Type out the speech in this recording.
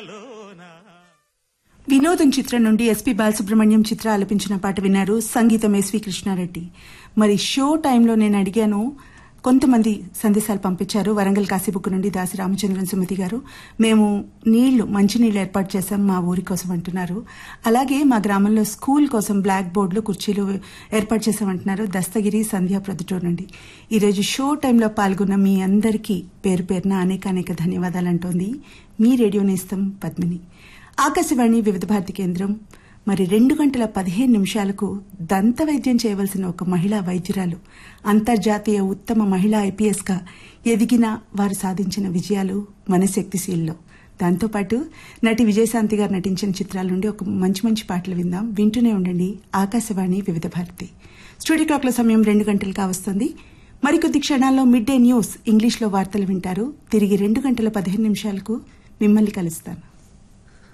వినోదం చిత్రం నుండి ఎస్పి బాలసుబ్రహ్మణ్యం చిత్ర ఆలపించిన పాట విన్నారు సంగీతం ఎస్వి కృష్ణారెడ్డి మరి షో టైంలో నేను అడిగాను కొంతమంది సందేశాలు పంపించారు వరంగల్ కాశీబుక్ నుండి దాసి రామచంద్రన్ సుమతి గారు మేము నీళ్లు మంచినీళ్లు ఏర్పాటు చేశాం మా ఊరి కోసం అంటున్నారు అలాగే మా గ్రామంలో స్కూల్ కోసం బ్లాక్ బోర్డులు కుర్చీలు ఏర్పాటు చేశామంటున్నారు దస్తగిరి సంధ్యా ప్రొద్దుటూరు నుండి ఈరోజు షో టైంలో పాల్గొన్న మీ అందరికీ పేరు పేరున అనేక అనేక ధన్యవాదాలు అంటోంది మీ రేడియో నేస్తం పద్మిని ఆకాశవాణి వివిధ భారతి కేంద్రం మరి రెండు గంటల పదిహేను నిమిషాలకు దంత వైద్యం చేయవలసిన ఒక మహిళా వైద్యురాలు అంతర్జాతీయ ఉత్తమ మహిళా ఐపీఎస్ గా ఎదిగిన వారు సాధించిన విజయాలు మన శక్తిశీల్లో దాంతోపాటు నటి విజయశాంతి గారు నటించిన చిత్రాల నుండి ఒక మంచి మంచి పాటలు విందాం వింటూనే ఉండండి ఆకాశవాణి వివిధ భారతి స్టూడియో క్లాక్ల సమయం రెండు గంటలు కావస్తుంది మరికొద్ది క్షణాల్లో మిడ్ డే న్యూస్ ఇంగ్లీష్లో వార్తలు వింటారు తిరిగి రెండు గంటల పదిహేను నిమిషాలకు మిమ్మల్ని కలుస్తాను